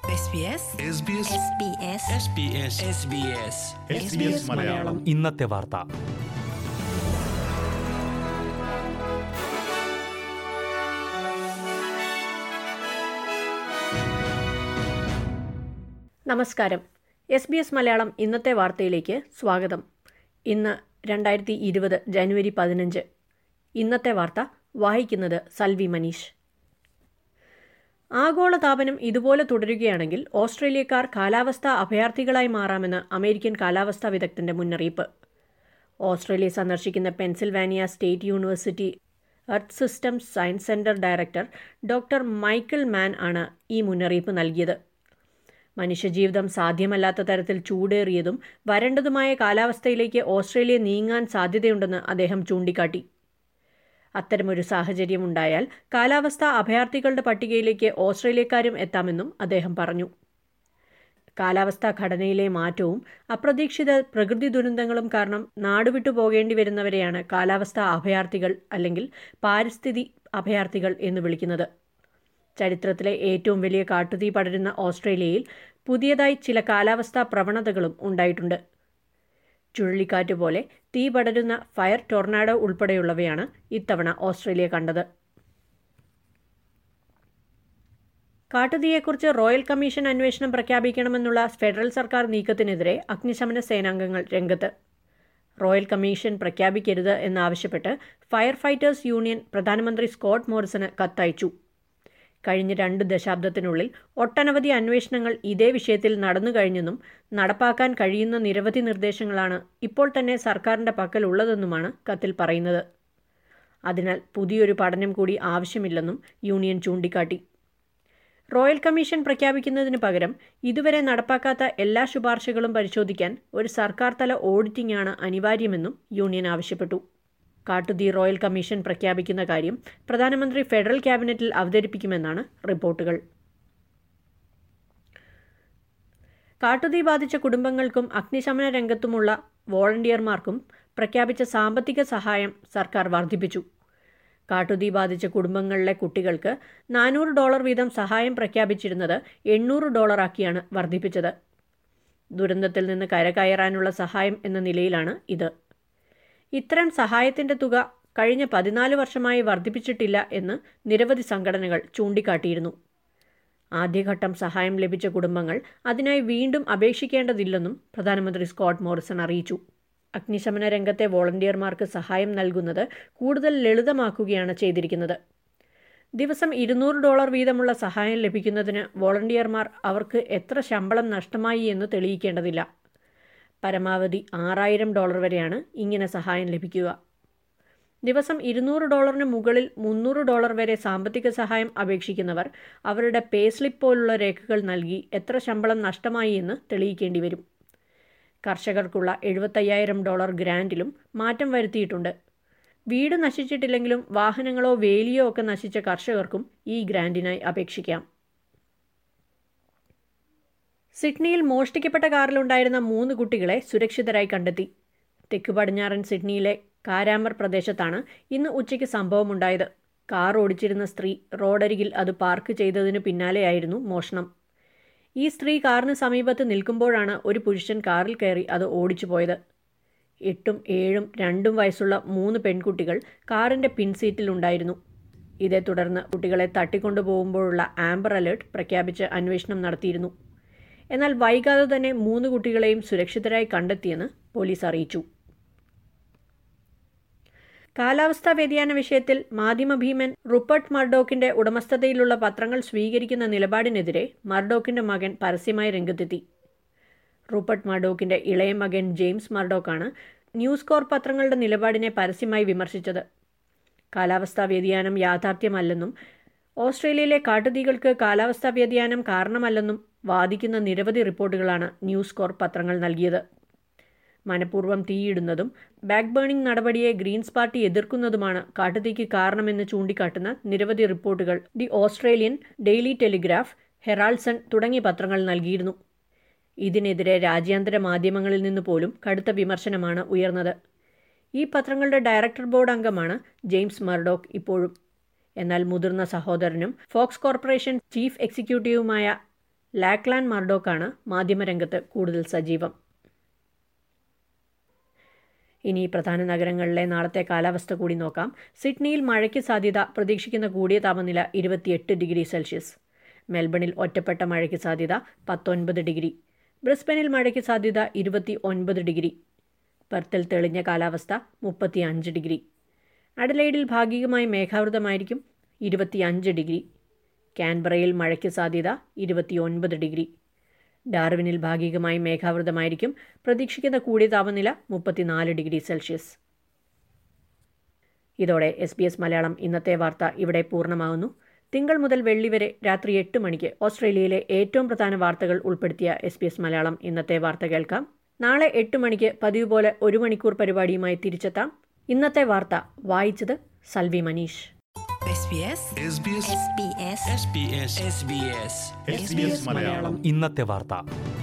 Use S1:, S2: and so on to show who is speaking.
S1: SBS
S2: SBS
S3: SBS Malayalam
S4: ഇന്നത്തെ വാർത്ത
S5: നമസ്കാരം എസ് ബി എസ് മലയാളം ഇന്നത്തെ വാർത്തയിലേക്ക് സ്വാഗതം ഇന്ന് രണ്ടായിരത്തി ഇരുപത് ജനുവരി പതിനഞ്ച് ഇന്നത്തെ വാർത്ത വായിക്കുന്നത് സൽവി മനീഷ് ആഗോളതാപനം ഇതുപോലെ തുടരുകയാണെങ്കിൽ ഓസ്ട്രേലിയക്കാർ കാലാവസ്ഥാ അഭയാർത്ഥികളായി മാറാമെന്ന് അമേരിക്കൻ കാലാവസ്ഥാ വിദഗ്ധന്റെ മുന്നറിയിപ്പ് ഓസ്ട്രേലിയ സന്ദർശിക്കുന്ന Pennsylvania state university earth systems science centre director doctor Michael Mann ആണ് ഈ മുന്നറിയിപ്പ് നൽകിയത് മനുഷ്യജീവിതം സാധ്യമല്ലാത്ത തരത്തിൽ ചൂടേറിയതും വരണ്ടതുമായ കാലാവസ്ഥയിലേക്ക് ഓസ്ട്രേലിയ നീങ്ങാൻ സാധ്യതയുണ്ടെന്ന് അദ്ദേഹം ചൂണ്ടിക്കാട്ടി അത്തരമൊരു സാഹചര്യം ഉണ്ടായാൽ കാലാവസ്ഥാ അഭയാർത്ഥികളുടെ പട്ടികയിലേക്ക് ഓസ്ട്രേലിയക്കാരും എത്താമെന്നും അദ്ദേഹം പറഞ്ഞു കാലാവസ്ഥാ ഘടനയിലെ മാറ്റവും അപ്രതീക്ഷിത പ്രകൃതി ദുരന്തങ്ങളും കാരണം നാടുവിട്ടു പോകേണ്ടി വരുന്നവരെയാണ് കാലാവസ്ഥാ അഭയാർത്ഥികൾ അല്ലെങ്കിൽ പാരിസ്ഥിതി അഭയാർത്ഥികൾ എന്ന് വിളിക്കുന്നത് ചരിത്രത്തിലെ ഏറ്റവും വലിയ കാട്ടുതീ പടരുന്ന ഓസ്ട്രേലിയയിൽ പുതിയതായി ചില കാലാവസ്ഥാ പ്രവണതകളും ഉണ്ടായിട്ടുണ്ട് ചുഴലിക്കാറ്റ് പോലെ തീ പടരുന്ന ഫയർ ടൊർണാഡോ ഉൾപ്പെടെയുള്ളവയാണ് ഇത്തവണ ഓസ്ട്രേലിയ കണ്ടത് കാട്ടുതീയെക്കുറിച്ച് റോയൽ കമ്മീഷൻ അന്വേഷണം പ്രഖ്യാപിക്കണമെന്നുള്ള ഫെഡറൽ സർക്കാർ നീക്കത്തിനെതിരെ അഗ്നിശമന സേനാംഗങ്ങൾ രംഗത്ത് റോയൽ കമ്മീഷൻ പ്രഖ്യാപിക്കരുത് എന്നാവശ്യപ്പെട്ട് ഫയർ ഫൈറ്റേഴ്സ് യൂണിയൻ പ്രധാനമന്ത്രി സ്കോട്ട് മോറിസന് കത്തയച്ചു കഴിഞ്ഞ രണ്ട് ദശാബ്ദത്തിനുള്ളിൽ ഒട്ടനവധി അന്വേഷണങ്ങൾ ഇതേ വിഷയത്തിൽ നടന്നു കഴിഞ്ഞെന്നും നടപ്പാക്കാൻ കഴിയുന്ന നിരവധി നിർദ്ദേശങ്ങളാണ് ഇപ്പോൾ തന്നെ സർക്കാരിൻ്റെ പക്കലുള്ളതെന്നുമാണ് കത്തിൽ പറയുന്നത് അതിനാൽ പുതിയൊരു പഠനം കൂടി ആവശ്യമില്ലെന്നും യൂണിയൻ ചൂണ്ടിക്കാട്ടി റോയൽ കമ്മീഷൻ പ്രഖ്യാപിക്കുന്നതിന് പകരം ഇതുവരെ നടപ്പാക്കാത്ത എല്ലാ ശുപാർശകളും പരിശോധിക്കാൻ ഒരു സർക്കാർ തല ഓഡിറ്റിംഗ് ആണ് അനിവാര്യമെന്നും യൂണിയൻ ആവശ്യപ്പെട്ടു കാട്ടുതീ റോയൽ കമ്മീഷൻ പ്രഖ്യാപിക്കുന്ന കാര്യം പ്രധാനമന്ത്രി ഫെഡറൽ ക്യാബിനറ്റിൽ അവതരിപ്പിക്കുമെന്നാണ് റിപ്പോർട്ടുകൾ കാട്ടുതീ ബാധിച്ച കുടുംബങ്ങൾക്കും അഗ്നിശമന രംഗത്തുമുള്ള വോളണ്ടിയർമാർക്കും പ്രഖ്യാപിച്ച സാമ്പത്തിക സഹായം സർക്കാർ വർദ്ധിപ്പിച്ചു കാട്ടുതീ ബാധിച്ച കുടുംബങ്ങളിലെ കുട്ടികൾക്ക് നാനൂറ് ഡോളർ വീതം സഹായം പ്രഖ്യാപിച്ചിരുന്നത് എണ്ണൂറ് ഡോളറാക്കിയാണ് വർദ്ധിപ്പിച്ചത് ദുരന്തത്തിൽ നിന്ന് കരകയറാനുള്ള സഹായം എന്ന നിലയിലാണ് ഇത് ഇത്തരം സഹായത്തിന്റെ തുക കഴിഞ്ഞ പതിനാല് വർഷമായി വർദ്ധിപ്പിച്ചിട്ടില്ല എന്ന് നിരവധി സംഘടനകൾ ചൂണ്ടിക്കാട്ടിയിരുന്നു ആദ്യഘട്ടം സഹായം ലഭിച്ച കുടുംബങ്ങൾ അതിനായി വീണ്ടും അപേക്ഷിക്കേണ്ടതില്ലെന്നും പ്രധാനമന്ത്രി സ്കോട്ട് മോറിസൺ അറിയിച്ചു അഗ്നിശമന രംഗത്തെ വോളണ്ടിയർമാർക്ക് സഹായം നൽകുന്നത് കൂടുതൽ ലളിതമാക്കുകയാണ് ചെയ്തിരിക്കുന്നത് ദിവസം ഇരുന്നൂറ് ഡോളർ വീതമുള്ള സഹായം ലഭിക്കുന്നതിന് വോളണ്ടിയർമാർ അവർക്ക് എത്ര ശമ്പളം നഷ്ടമായി എന്ന് തെളിയിക്കേണ്ടതില്ല പരമാവധി ആറായിരം ഡോളർ വരെയാണ് ഇങ്ങനെ സഹായം ലഭിക്കുക ദിവസം ഇരുന്നൂറ് ഡോളറിന് മുകളിൽ മുന്നൂറ് ഡോളർ വരെ സാമ്പത്തിക സഹായം അപേക്ഷിക്കുന്നവർ അവരുടെ പേ സ്ലിപ്പ് പോലുള്ള രേഖകൾ നൽകി എത്ര ശമ്പളം നഷ്ടമായി എന്ന് തെളിയിക്കേണ്ടി വരും കർഷകർക്കുള്ള എഴുപത്തയ്യായിരം ഡോളർ ഗ്രാൻഡിലും മാറ്റം വരുത്തിയിട്ടുണ്ട് വീട് നശിച്ചിട്ടില്ലെങ്കിലും വാഹനങ്ങളോ വേലിയോ ഒക്കെ നശിച്ച കർഷകർക്കും ഈ ഗ്രാൻഡിനായി അപേക്ഷിക്കാം സിഡ്നിയിൽ മോഷ്ടിക്കപ്പെട്ട കാറിലുണ്ടായിരുന്ന മൂന്ന് കുട്ടികളെ സുരക്ഷിതരായി കണ്ടെത്തി തെക്ക് പടിഞ്ഞാറൻ സിഡ്നിയിലെ കാരാമർ പ്രദേശത്താണ് ഇന്ന് ഉച്ചയ്ക്ക് സംഭവമുണ്ടായത് കാർ ഓടിച്ചിരുന്ന സ്ത്രീ റോഡരികിൽ അത് പാർക്ക് ചെയ്തതിനു പിന്നാലെയായിരുന്നു മോഷണം ഈ സ്ത്രീ കാറിന് സമീപത്ത് നിൽക്കുമ്പോഴാണ് ഒരു പുരുഷൻ കാറിൽ കയറി അത് ഓടിച്ചു പോയത് എട്ടും ഏഴും രണ്ടും വയസ്സുള്ള മൂന്ന് പെൺകുട്ടികൾ കാറിൻ്റെ പിൻസീറ്റിലുണ്ടായിരുന്നു ഇതേ തുടർന്ന് കുട്ടികളെ തട്ടിക്കൊണ്ടുപോകുമ്പോഴുള്ള ആംബർ അലേർട്ട് പ്രഖ്യാപിച്ച് അന്വേഷണം നടത്തിയിരുന്നു എന്നാൽ വൈകാതെ തന്നെ മൂന്ന് കുട്ടികളെയും സുരക്ഷിതരായി കണ്ടെത്തിയെന്ന് പോലീസ് അറിയിച്ചു കാലാവസ്ഥാ വ്യതിയാന വിഷയത്തിൽ മാധ്യമഭീമൻ റുപ്പർട്ട് മർഡോക്കിന്റെ ഉടമസ്ഥതയിലുള്ള പത്രങ്ങൾ സ്വീകരിക്കുന്ന നിലപാടിനെതിരെ മർഡോക്കിന്റെ മകൻ പരസ്യമായി രംഗത്തെത്തി റൂപ്പർട്ട് മർഡോക്കിന്റെ ഇളയ മകൻ ജെയിംസ് മർഡോക്കാണ് ന്യൂസ് കോർ പത്രങ്ങളുടെ നിലപാടിനെ പരസ്യമായി വിമർശിച്ചത് കാലാവസ്ഥാ വ്യതിയാനം യാഥാർത്ഥ്യമല്ലെന്നും ഓസ്ട്രേലിയയിലെ കാട്ടുതീകൾക്ക് കാലാവസ്ഥാ വ്യതിയാനം കാരണമല്ലെന്നും വാദിക്കുന്ന നിരവധി റിപ്പോർട്ടുകളാണ് ന്യൂസ് കോർ പത്രങ്ങൾ നൽകിയത് മനഃപൂർവ്വം തീയിടുന്നതും ബാക്ക് ബേണിംഗ് നടപടിയെ ഗ്രീൻസ് പാർട്ടി എതിർക്കുന്നതുമാണ് കാട്ടുതീക്ക് കാരണമെന്ന് ചൂണ്ടിക്കാട്ടുന്ന നിരവധി റിപ്പോർട്ടുകൾ the Australian Daily Telegraph Herald Sun തുടങ്ങിയ പത്രങ്ങൾ നൽകിയിരുന്നു ഇതിനെതിരെ രാജ്യാന്തര മാധ്യമങ്ങളിൽ നിന്ന് പോലും കടുത്ത വിമർശനമാണ് ഉയർന്നത് ഈ പത്രങ്ങളുടെ ഡയറക്ടർ ബോർഡ് അംഗമാണ് ജെയിംസ് മർഡോക്ക് ഇപ്പോഴും എന്നാൽ മുതിർന്ന സഹോദരനും ഫോക്സ് കോർപ്പറേഷൻ ചീഫ് എക്സിക്യൂട്ടീവുമായ ലാക്ലാൻ മർഡോക്കാണ് മാധ്യമരംഗത്ത് കൂടുതൽ സജീവം ഇനി പ്രധാന നഗരങ്ങളിലെ നാളത്തെ കാലാവസ്ഥ കൂടി നോക്കാം സിഡ്നിയിൽ മഴയ്ക്ക് സാധ്യത പ്രതീക്ഷിക്കുന്ന കൂടിയ താപനില ഇരുപത്തിയെട്ട് ഡിഗ്രി സെൽഷ്യസ് മെൽബണിൽ ഒറ്റപ്പെട്ട മഴയ്ക്ക് സാധ്യത പത്തൊൻപത് ഡിഗ്രി ബ്രിസ്ബനിൽ മഴയ്ക്ക് സാധ്യത ഇരുപത്തി ഒൻപത് ഡിഗ്രി പെർത്തിൽ തെളിഞ്ഞ കാലാവസ്ഥ മുപ്പത്തി അഞ്ച് ഡിഗ്രി അഡലൈഡിൽ ഭാഗികമായി മേഘാവൃതമായിരിക്കും ഇരുപത്തിയഞ്ച് ഡിഗ്രി കാൻബറയിൽ മഴയ്ക്ക് സാധ്യത ഇരുപത്തിയൊൻപത് ഡിഗ്രി ഡാർവിനിൽ ഭാഗികമായി മേഘാവൃതമായിരിക്കും പ്രതീക്ഷിക്കുന്ന കൂടിയ താപനില മുപ്പത്തിനാല് ഡിഗ്രി സെൽഷ്യസ് ഇതോടെ എസ് ബി എസ് മലയാളം ഇന്നത്തെ വാർത്ത ഇവിടെ പൂർണ്ണമാകുന്നു തിങ്കൾ മുതൽ വെള്ളി വരെ രാത്രി എട്ട് മണിക്ക് ഓസ്ട്രേലിയയിലെ ഏറ്റവും പ്രധാന വാർത്തകൾ ഉൾപ്പെടുത്തിയ എസ് ബി എസ് മലയാളം ഇന്നത്തെ വാർത്ത കേൾക്കാം നാളെ എട്ട് മണിക്ക് പതിവ് പോലെ ഒരു മണിക്കൂർ പരിപാടിയുമായി തിരിച്ചെത്താം ഇന്നത്തെ വാർത്ത വായിച്ചത് Salvi Manish
S1: SBS
S3: SBS
S1: SBS
S2: SBS
S3: SBS Malayalam
S2: ഇന്നത്തെ വാർത്ത